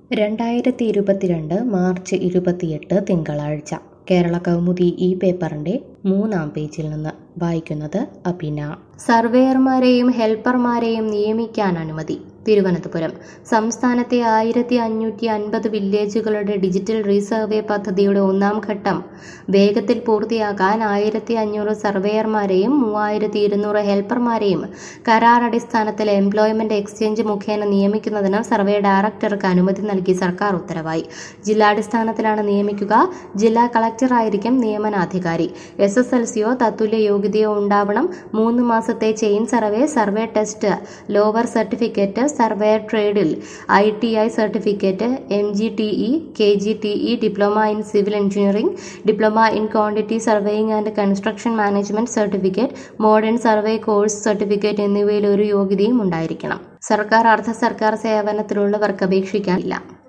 രണ്ടായിരത്തി ഇരുപത്തിരണ്ട് മാർച്ച് ഇരുപത്തിയെട്ട് തിങ്കളാഴ്ച കേരള കൗമുദി ഈ പേപ്പറിന്റെ മൂന്നാം പേജിൽ നിന്ന് വായിക്കുന്നത് അഭിന സർവേയർമാരെയും ഹെൽപ്പർമാരെയും നിയമിക്കാൻ അനുമതി തിരുവനന്തപുരം സംസ്ഥാനത്തെ ആയിരത്തി അഞ്ഞൂറ്റി അൻപത് വില്ലേജുകളുടെ ഡിജിറ്റൽ റീസർവേ പദ്ധതിയുടെ ഒന്നാം ഘട്ടം വേഗത്തിൽ പൂർത്തിയാക്കാൻ ആയിരത്തി അഞ്ഞൂറ് സർവേയർമാരെയും മൂവായിരത്തി ഇരുന്നൂറ് ഹെൽപ്പർമാരെയും കരാർ അടിസ്ഥാനത്തിൽ എംപ്ലോയ്മെന്റ് എക്സ്ചേഞ്ച് മുഖേന നിയമിക്കുന്നതിന് സർവേ ഡയറക്ടർക്ക് അനുമതി നൽകി സർക്കാർ ഉത്തരവായി ജില്ലാടിസ്ഥാനത്തിലാണ് നിയമിക്കുക ജില്ലാ കളക്ടറായിരിക്കും നിയമനാധികാരി എസ് എസ് എൽ സിയോ തത്തുല്യ യോഗ്യതയോ ഉണ്ടാവണം മൂന്ന് മാസത്തെ chain survey survey test lower certificate survey ട്രേഡിൽ I T I certificate M G T E K G T E diploma in civil engineering diploma in quantity surveying and construction management certificate modern survey course certificate എന്നിവയിൽ ഒരു യോഗ്യതയും ഉണ്ടായിരിക്കണം സർക്കാർ അർദ്ധ സർക്കാർ സേവനത്തിലുള്ളവർക്ക് അപേക്ഷിക്കാനില്ല